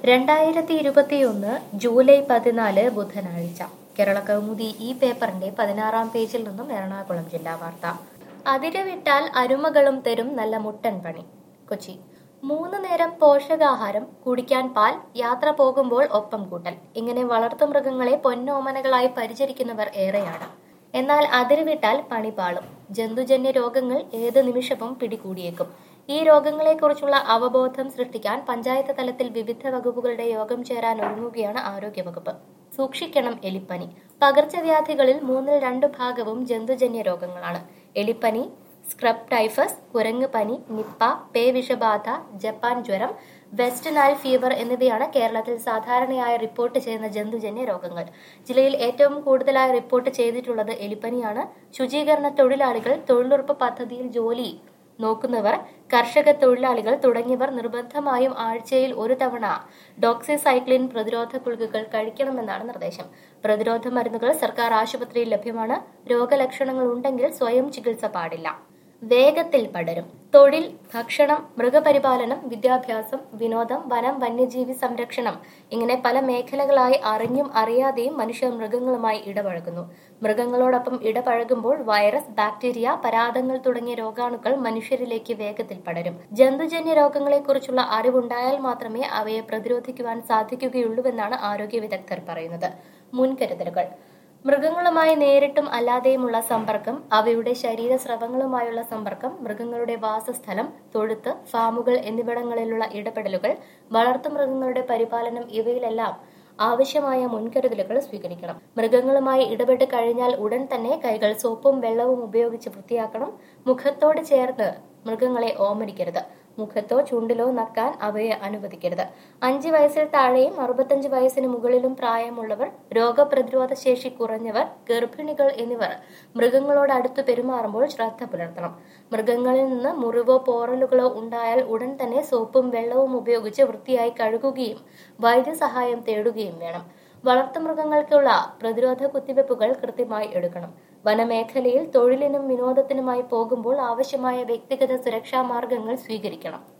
രണ്ടായിരത്തി ഇരുപത്തിയൊന്ന് ജൂലൈ പതിനാല് ബുധനാഴ്ച കേരള കൗമുദി ഈ പേപ്പറിന്റെ പതിനാറാം പേജിൽ നിന്നും എറണാകുളം ജില്ലാ വാർത്ത അതിരുവിട്ടാൽ അരുമകളും തരും നല്ല മുട്ടൻ പണി കൊച്ചി മൂന്ന് നേരം പോഷകാഹാരം കുടിക്കാൻ പാൽ യാത്ര പോകുമ്പോൾ ഒപ്പം കൂട്ടൽ ഇങ്ങനെ വളർത്തുമൃഗങ്ങളെ പൊന്നോമനകളായി പരിചരിക്കുന്നവർ ഏറെയാണ് എന്നാൽ അതിരുവിട്ടാൽ പണി പാളും ജന്തുജന്യ രോഗങ്ങൾ ഏത് നിമിഷവും പിടികൂടിയേക്കും ഈ രോഗങ്ങളെക്കുറിച്ചുള്ള അവബോധം സൃഷ്ടിക്കാൻ പഞ്ചായത്ത് തലത്തിൽ വിവിധ വകുപ്പുകളുടെ യോഗം ചേരാൻ ഒരുങ്ങുകയാണ് ആരോഗ്യവകുപ്പ് സൂക്ഷിക്കണം എലിപ്പനി പകർച്ചവ്യാധികളിൽ മൂന്നിൽ രണ്ട് ഭാഗവും ജന്തുജന്യ രോഗങ്ങളാണ് എലിപ്പനി സ്ക്രബ് ടൈഫസ് കുരങ്ങ് പനി നിപ്പ പേ വിഷബാധ ജപ്പാൻ ജ്വരം വെസ്റ്റ് നൈൽ ഫീവർ എന്നിവയാണ് കേരളത്തിൽ സാധാരണയായി റിപ്പോർട്ട് ചെയ്യുന്ന ജന്തുജന്യ രോഗങ്ങൾ ജില്ലയിൽ ഏറ്റവും കൂടുതലായി റിപ്പോർട്ട് ചെയ്തിട്ടുള്ളത് എലിപ്പനിയാണ് ശുചീകരണ തൊഴിലാളികൾ തൊഴിലുറപ്പ് പദ്ധതിയിൽ ജോലി നോക്കുന്നവർ കർഷക തൊഴിലാളികൾ തുടങ്ങിയവർ നിർബന്ധമായും ആഴ്ചയിൽ ഒരു തവണ ഡോക്സിസൈക്ലിൻ പ്രതിരോധ ഗുളികകൾ കഴിക്കണമെന്നാണ് നിർദ്ദേശം പ്രതിരോധ മരുന്നുകൾ സർക്കാർ ആശുപത്രിയിൽ ലഭ്യമാണ് രോഗലക്ഷണങ്ങൾ ഉണ്ടെങ്കിൽ സ്വയം ചികിത്സ പാടില്ല വേഗത്തിൽ പടരും തൊഴിൽ ഭക്ഷണം മൃഗപരിപാലനം വിദ്യാഭ്യാസം വിനോദം വനം വന്യജീവി സംരക്ഷണം ഇങ്ങനെ പല മേഖലകളായി അറിഞ്ഞും അറിയാതെയും മനുഷ്യർ മൃഗങ്ങളുമായി ഇടപഴകുന്നു മൃഗങ്ങളോടൊപ്പം ഇടപഴകുമ്പോൾ വൈറസ് ബാക്ടീരിയ പരാതങ്ങൾ തുടങ്ങിയ രോഗാണുക്കൾ മനുഷ്യരിലേക്ക് വേഗത്തിൽ പടരും ജന്തുജന്യ രോഗങ്ങളെക്കുറിച്ചുള്ള അറിവുണ്ടായാൽ മാത്രമേ അവയെ പ്രതിരോധിക്കുവാൻ സാധിക്കുകയുള്ളൂവെന്നാണ് ആരോഗ്യ വിദഗ്ധർ പറയുന്നത് മുൻകരുതലുകൾ മൃഗങ്ങളുമായി നേരിട്ടും അല്ലാതെയുമുള്ള സമ്പർക്കം അവയുടെ ശരീരസ്രവങ്ങളുമായുള്ള സമ്പർക്കം മൃഗങ്ങളുടെ വാസസ്ഥലം തൊഴുത്ത് ഫാമുകൾ എന്നിവിടങ്ങളിലുള്ള ഇടപെടലുകൾ വളർത്തുമൃഗങ്ങളുടെ പരിപാലനം ഇവയിലെല്ലാം ആവശ്യമായ മുൻകരുതലുകൾ സ്വീകരിക്കണം മൃഗങ്ങളുമായി ഇടപെട്ട് കഴിഞ്ഞാൽ ഉടൻ തന്നെ കൈകൾ സോപ്പും വെള്ളവും ഉപയോഗിച്ച് വൃത്തിയാക്കണം മുഖത്തോട് ചേർന്ന് മൃഗങ്ങളെ ഓമനിക്കരുത് മുഖത്തോ ചുണ്ടിലോ നക്കാൻ അവയെ അനുവദിക്കരുത് അഞ്ച് വയസ്സിൽ താഴെയും അറുപത്തഞ്ച് വയസ്സിന് മുകളിലും പ്രായമുള്ളവർ രോഗപ്രതിരോധ ശേഷി കുറഞ്ഞവർ ഗർഭിണികൾ എന്നിവർ മൃഗങ്ങളോട് അടുത്ത് പെരുമാറുമ്പോൾ ശ്രദ്ധ പുലർത്തണം മൃഗങ്ങളിൽ നിന്ന് മുറിവോ പോറലുകളോ ഉണ്ടായാൽ ഉടൻ തന്നെ സോപ്പും വെള്ളവും ഉപയോഗിച്ച് വൃത്തിയായി കഴുകുകയും വൈദ്യസഹായം തേടുകയും വേണം വളർത്തുമൃഗങ്ങൾക്കുള്ള പ്രതിരോധ കുത്തിവെപ്പുകൾ കൃത്യമായി എടുക്കണം വനമേഖലയിൽ തൊഴിലിനും വിനോദത്തിനുമായി പോകുമ്പോൾ ആവശ്യമായ വ്യക്തിഗത സുരക്ഷാ മാർഗങ്ങൾ സ്വീകരിക്കണം